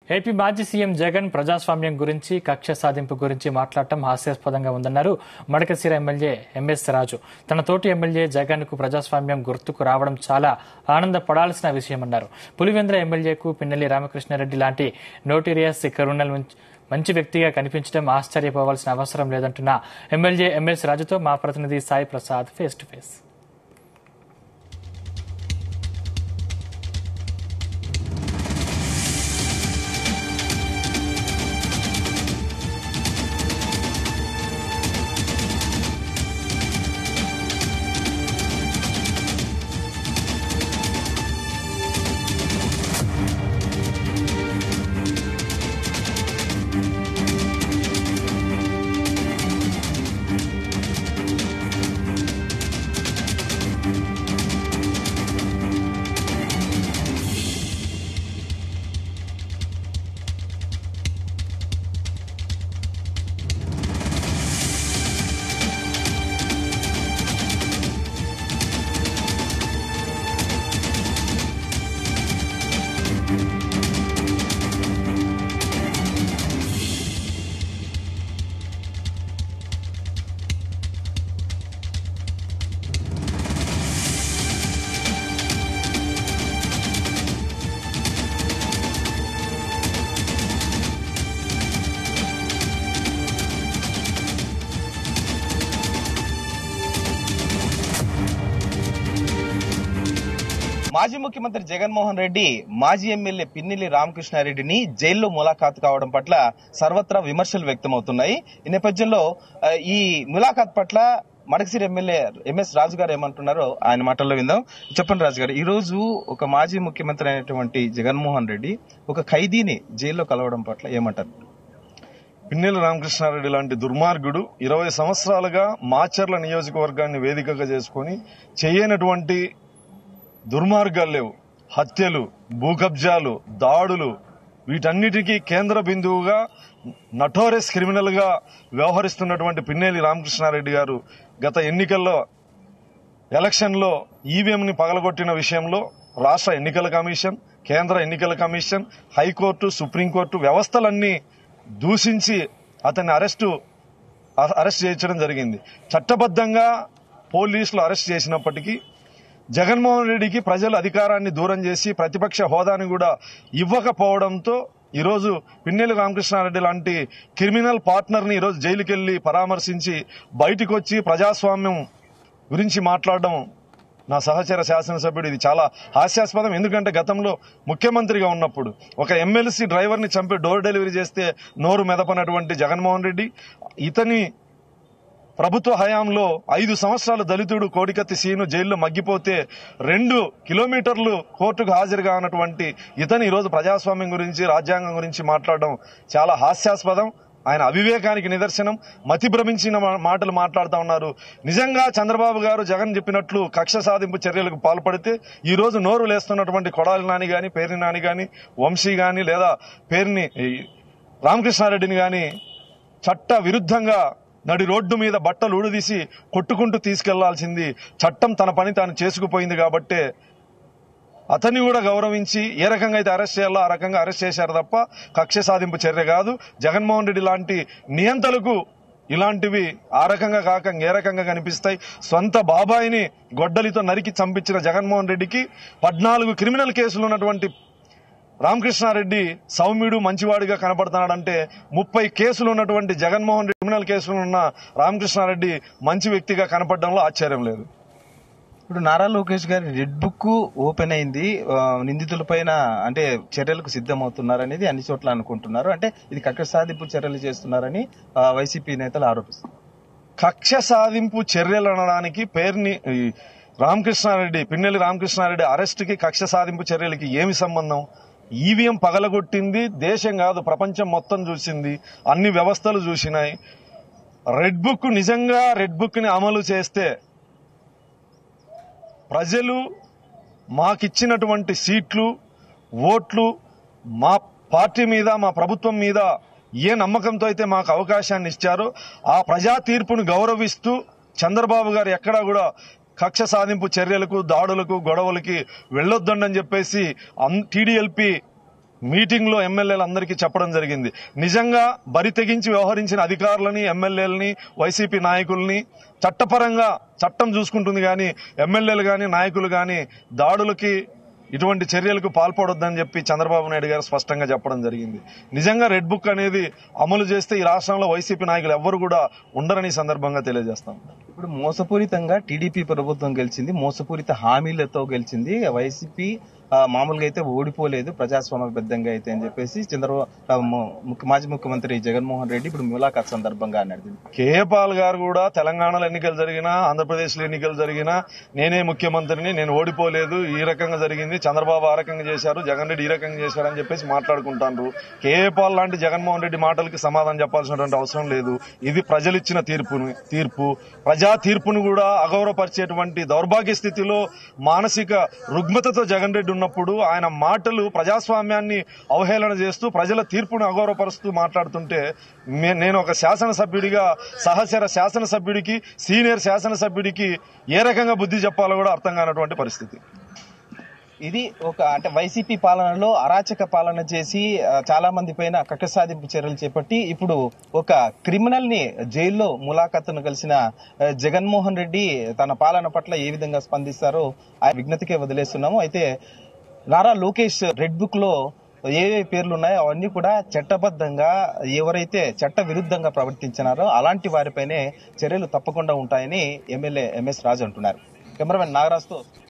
AP మాజీ CM Jagan ప్రజాస్వామ్యం గురించి కక్ష సాధింపు గురించి మాట్లాడటం హాస్యాస్పదంగా ఉందన్నారు మడకశిర ఎమ్మెల్యే ఎంఎస్ రాజు తన తోటి ఎమ్మెల్యే జగన్ కు ప్రజాస్వామ్యం గుర్తుకు రావడం చాలా ఆనందపడాల్సిన విషయమన్నారు పులివెంద్ర ఎమ్మెల్యేకు పిన్నెల్లి రామకృష్ణారెడ్డి లాంటి నోటీరియస్ కరుణల్ మంచి వ్యక్తిగా కనిపించడం ఆశ్చర్యపోవాల్సిన అవసరం లేదంటున్న ఎమ్మెల్యే ఎంఎస్ రాజుతో మా ప్రతినిధి Sai Prasad face to face మాజీ ముఖ్యమంత్రి జగన్మోహన్ రెడ్డి మాజీ ఎమ్మెల్యే పిన్నెల్లి రామకృష్ణారెడ్డిని జైల్లో ములాఖాత్ కావడం పట్ల సర్వత్రా విమర్శలు వ్యక్తమవుతున్నాయి ఈ నేపథ్యంలో ఆ, ఈ ములాఖాత్ పట్ల మడకసిరి ఎమ్మెల్యే ఎంఎస్ రాజు గారు ఏమంటున్నారో ఆయన మాటల్లో విందాం చెప్పండి రాజు గారు ఈ రోజు ఒక మాజీ ముఖ్యమంత్రి అయినటువంటి జగన్మోహన్ రెడ్డి ఒక ఖైదీని జైల్లో కలవడం పట్ల ఏమంటారు పిన్నెల రామకృష్ణారెడ్డి లాంటి దుర్మార్గుడు ఇరవై సంవత్సరాలుగా మాచర్ల నియోజకవర్గాన్ని వేదికగా చేసుకొని చేయనటువంటి దుర్మార్గాలు లేవు హత్యలు భూకబ్జాలు దాడులు వీటన్నిటికీ కేంద్ర బిందువుగా నటోరెస్ క్రిమినల్ గా వ్యవహరిస్తున్నటువంటి పిన్నెల్లి రామకృష్ణారెడ్డి గారు గత ఎన్నికల్లో ఎలక్షన్లో ఈవీఎంని పగలగొట్టిన విషయంలో రాష్ట్ర ఎన్నికల కమిషన్ కేంద్ర ఎన్నికల కమిషన్ హైకోర్టు సుప్రీంకోర్టు వ్యవస్థలన్నీ దూషించి అతన్ని అరెస్టు అ- అరెస్ట్ చేయించడం జరిగింది చట్టబద్ధంగా పోలీసులు అరెస్ట్ చేసినప్పటికీ జగన్మోహన్ రెడ్డికి ప్రజలు అధికారాన్ని దూరం చేసి ప్రతిపక్ష హోదాని కూడా ఇవ్వకపోవడంతో ఈరోజు పిన్నెల్లి రామకృష్ణారెడ్డి లాంటి క్రిమినల్ పార్ట్నర్ని ఈరోజు జైలుకి వెళ్లి పరామర్శించి బయటకు వచ్చి ప్రజాస్వామ్యం గురించి మాట్లాడడం నా సహచర శాసనసభ్యుడు ఇది చాలా హాస్యాస్పదం ఎందుకంటే గతంలో ముఖ్యమంత్రిగా ఉన్నప్పుడు ఒక ఎమ్మెల్సీ డ్రైవర్ని చంపి డోర్ డెలివరీ చేస్తే నోరు మెదపనటువంటి జగన్మోహన్ రెడ్డి ఇతని ప్రభుత్వ హయాంలో ఐదు సంవత్సరాలు దళితుడు కోడికత్తి సీను జైల్లో మగ్గిపోతే రెండు కిలోమీటర్లు కోర్టుకు హాజరుగా ఉన్నటువంటి ఇతని ఈరోజు ప్రజాస్వామ్యం గురించి రాజ్యాంగం గురించి మాట్లాడడం చాలా హాస్యాస్పదం ఆయన అవివేకానికి నిదర్శనం మతి భ్రమించిన మా- మాటలు మాట్లాడుతా ఉన్నారు నిజంగా చంద్రబాబు గారు జగన్ చెప్పినట్లు కక్ష సాధింపు చర్యలకు పాల్పడితే ఈ రోజు నోరు లేస్తున్నటువంటి కొడాలి నాని గాని పేర్ని నాని గాని వంశీ గాని లేదా పేరుని ఈ రామకృష్ణారెడ్డిని గాని చట్ట విరుద్ధంగా నడి రోడ్డు మీద బట్టలు ఊడదీసి కొట్టుకుంటూ తీసుకెళ్లాల్సింది చట్టం తన పని తాను చేసుకుపోయింది కాబట్టే అతన్ని కూడా గౌరవించి ఏ రకంగా అయితే అరెస్ట్ చేయాలో ఆ రకంగా అరెస్ట్ చేశారు తప్ప కక్ష సాధింపు చర్య కాదు జగన్మోహన్ రెడ్డి లాంటి నియంతలకు ఇలాంటివి ఆ రకంగా కాక ఏ రకంగా కనిపిస్తాయి సొంత బాబాయిని గొడ్డలితో నరికి చంపించిన జగన్మోహన్ రెడ్డికి పద్నాలుగు క్రిమినల్ కేసులు ఉన్నటువంటి రామకృష్ణారెడ్డి సౌమ్యుడు మంచివాడిగా కనపడుతున్నాడంటే ముప్పై కేసులు ఉన్నటువంటి జగన్మోహన్ రెడ్డి క్రిమినల్ కేసులు ఉన్న రామకృష్ణారెడ్డి మంచి వ్యక్తిగా కనపడడంలో ఆశ్చర్యం లేదు ఇప్పుడు నారా లోకేష్ గారి రెడ్ బుక్ ఓపెన్ అయింది ఆ, నిందితుల పైన అంటే చర్యలకు సిద్ధమవుతున్నారనేది అన్ని చోట్ల అనుకుంటున్నారు అంటే ఇది కక్ష సాధింపు చర్యలు చేస్తున్నారని ఆ, వైసీపీ నేతలు ఆరోపిస్తున్నారు కక్ష సాధింపు చర్యలు అనడానికి పేరుని ఈ రామకృష్ణారెడ్డి పిన్నెల్లి రామకృష్ణారెడ్డి అరెస్ట్ కి కక్ష సాధింపు చర్యలకి ఏమి సంబంధం ఈవీఎం పగలగొట్టింది దేశం కాదు ప్రపంచం మొత్తం చూసింది అన్ని వ్యవస్థలు చూసినాయి రెడ్ బుక్ నిజంగా రెడ్ బుక్ ని అమలు చేస్తే ప్రజలు మాకిచ్చినటువంటి సీట్లు ఓట్లు మా పార్టీ మీద మా ప్రభుత్వం మీద ఏ నమ్మకంతో అయితే మాకు అవకాశాన్ని ఇచ్చారో ఆ ప్రజా తీర్పును గౌరవిస్తూ చంద్రబాబు గారు ఎక్కడా కూడా కక్ష సాధింపు చర్యలకు దాడులకు గొడవలకి వెళ్ళొద్దండి అని చెప్పేసి టీడీఎల్పీ మీటింగ్ లో ఎమ్మెల్యేలు అందరికీ చెప్పడం జరిగింది నిజంగా బరి తెగించి వ్యవహరించిన అధికారులని ఎమ్మెల్యేలని వైసీపీ నాయకుల్ని చట్టపరంగా చట్టం చూసుకుంటుంది కానీ ఎమ్మెల్యేలు కానీ నాయకులు కానీ దాడులకి ఇటువంటి చర్యలకు పాల్పడొద్దని చెప్పి చంద్రబాబు నాయుడు గారు స్పష్టంగా చెప్పడం జరిగింది నిజంగా రెడ్ బుక్ అనేది అమలు చేస్తే ఈ రాష్ట్రంలో వైసీపీ నాయకులు ఎవ్వరు కూడా ఉండరని ఈ సందర్భంగా తెలియజేస్తాం ఇప్పుడు మోసపూరితంగా టీడీపీ ప్రభుత్వం గెలిచింది మోసపూరిత హామీలతో గెలిచింది వైసీపీ ఆ, మామూలుగా అయితే ఓడిపోలేదు ప్రజాస్వామ్యబద్ధంగా అయితే అని చెప్పేసి చంద్రబాబు ఆ, ము- ముఖ్య- మాజీ ముఖ్యమంత్రి జగన్మోహన్ రెడ్డి ఇప్పుడు ములాఖాత్ సందర్భంగా అన్నాడు కేఏ పాల్ గారు కూడా తెలంగాణలో ఎన్నికలు జరిగినా ఆంధ్రప్రదేశ్ లో ఎన్నికలు జరిగినా నేనే ముఖ్యమంత్రిని నేను ఓడిపోలేదు ఈ రకంగా జరిగింది చంద్రబాబు ఆ రకంగా చేశారు జగన్ రెడ్డి ఈ రకంగా చేశారు అని చెప్పేసి మాట్లాడుకుంటారు కేఏ పాల్ లాంటి జగన్మోహన్ రెడ్డి మాటలకి సమాధానం చెప్పాల్సినటువంటి అవసరం లేదు ఇది ప్రజలు ఇచ్చిన తీర్పును తీర్పు ప్రజా తీర్పును కూడా అగౌరవపరిచేటువంటి దౌర్భాగ్య స్థితిలో మానసిక రుగ్మతతో జగన్ రెడ్డి ఉన్నప్పుడు ఆయన మాటలు ప్రజాస్వామ్యాన్ని అవహేళన చేస్తూ ప్రజల తీర్పును అగౌరవపరుస్తూ మాట్లాడుతుంటే మే- నేను ఒక శాసనసభ్యుడిగా సహచర శాసనసభ్యుడికి సీనియర్ శాసనసభ్యుడికి ఏ రకంగా బుద్ధి చెప్పాలో కూడా అర్థం కానటువంటి పరిస్థితి ఇది ఒక అంటే వైసీపీ పాలనలో అరాచక పాలన చేసి ఆ, చాలా మంది పైన కక్ష సాధింపు చర్యలు చేపట్టి ఇప్పుడు ఒక క్రిమినల్ ని జైల్లో ములాఖతును కలిసిన ఆ, జగన్మోహన్ రెడ్డి తన పాలన పట్ల ఏ విధంగా స్పందిస్తారో ఆ విజ్ఞతకే వదిలేస్తున్నాము అయితే నారా లోకేష్ రెడ్ బుక్ లో ఏ ఏ పేర్లు ఉన్నాయో అవన్నీ కూడా చట్టబద్ధంగా ఎవరైతే చట్ట విరుద్ధంగా ప్రవర్తించినారో అలాంటి వారిపైనే చర్యలు తప్పకుండా ఉంటాయని ఎమ్మెల్యే ఎంఎస్ రాజు అంటున్నారు కెమెరామెన్ నాగరాజ్తో